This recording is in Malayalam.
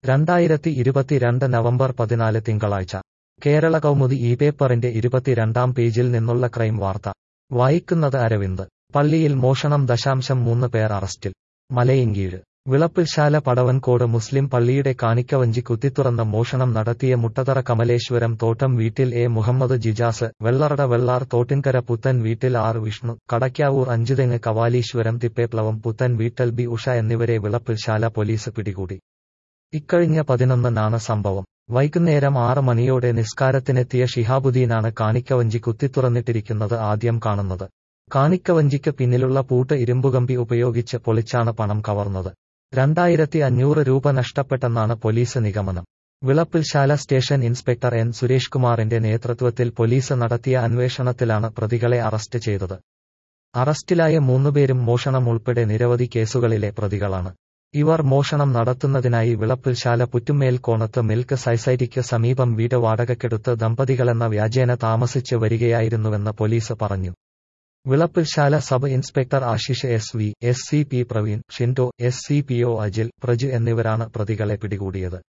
രണ്ടായിരത്തി ഇരുപത്തിരണ്ട് നവംബർ പതിനാല് തിങ്കളാഴ്ച കേരള കൗമുദി ഈ പേപ്പറിന്റെ ഇരുപത്തിരണ്ടാം പേജിൽ നിന്നുള്ള ക്രൈം വാർത്ത വായിക്കുന്നത് അരവിന്ദ് പള്ളിയിൽ മോഷണം ദശാംശം മൂന്ന് പേർ അറസ്റ്റിൽ മലയങ്കീഴ് വിളപ്പിൽശാല പടവൻകോട് മുസ്ലിം പള്ളിയുടെ കാണിക്കവഞ്ചി കുത്തിത്തുറന്ന് മോഷണം നടത്തിയ മുട്ടതറ കമലേശ്വരം തോട്ടം വീട്ടിൽ എ മുഹമ്മദ് ജിജാസ് വെള്ളറട വെള്ളാർ തോട്ടിൻകര പുത്തൻ വീട്ടിൽ ആർ വിഷ്ണു കടയ്ക്കാവൂർ അഞ്ചുതെങ്ങ് കവാലീശ്വരം തിപ്പേപ്ലവം പുത്തൻ വീട്ടൽ ബി ഉഷ എന്നിവരെ വിളപ്പിൽശാല പോലീസ് പിടികൂടി ഇക്കഴിഞ്ഞ പതിനൊന്നിനാണ് സംഭവം വൈകുന്നേരം ആറ് മണിയോടെ നിസ്കാരത്തിനെത്തിയ ഷിഹാബുദ്ദീനാണ് കാണിക്കവഞ്ചി കുത്തിത്തുറന്നിട്ടിരിക്കുന്നത് ആദ്യം കാണുന്നത് കാണിക്കവഞ്ചിക്ക് പിന്നിലുള്ള പൂട്ട് ഇരുമ്പുകമ്പി ഉപയോഗിച്ച് പൊളിച്ചാണ് പണം കവർന്നത് രണ്ടായിരത്തി അഞ്ഞൂറ് രൂപ നഷ്ടപ്പെട്ടെന്നാണ് പോലീസ് നിഗമനം Vilappilsala station inspector N Suresh കുമാറിന്റെ നേതൃത്വത്തിൽ പോലീസ് നടത്തിയ അന്വേഷണത്തിലാണ് പ്രതികളെ അറസ്റ്റ് ചെയ്തത് അറസ്റ്റിലായ മൂന്നുപേരും മോഷണം ഉൾപ്പെടെ നിരവധി കേസുകളിലെ പ്രതികളാണ് ഇവർ മോഷണം നടത്തുന്നതിനായി വിളപ്പിൽശാല പുറ്റുമേൽ കോണത്ത് മിൽക്ക് സൊസൈറ്റിക്ക് സമീപം വീട് വാടകയ്ക്കെടുത്ത് ദമ്പതികളെന്ന വ്യാജേന താമസിച്ച് വരികയായിരുന്നുവെന്ന് പോലീസ് പറഞ്ഞു Vilappilsala sub inspector Ashish S V S C P Praveen Shindo S C P O Ajil Praju എന്നിവരാണ് പ്രതികളെ പിടികൂടിയത്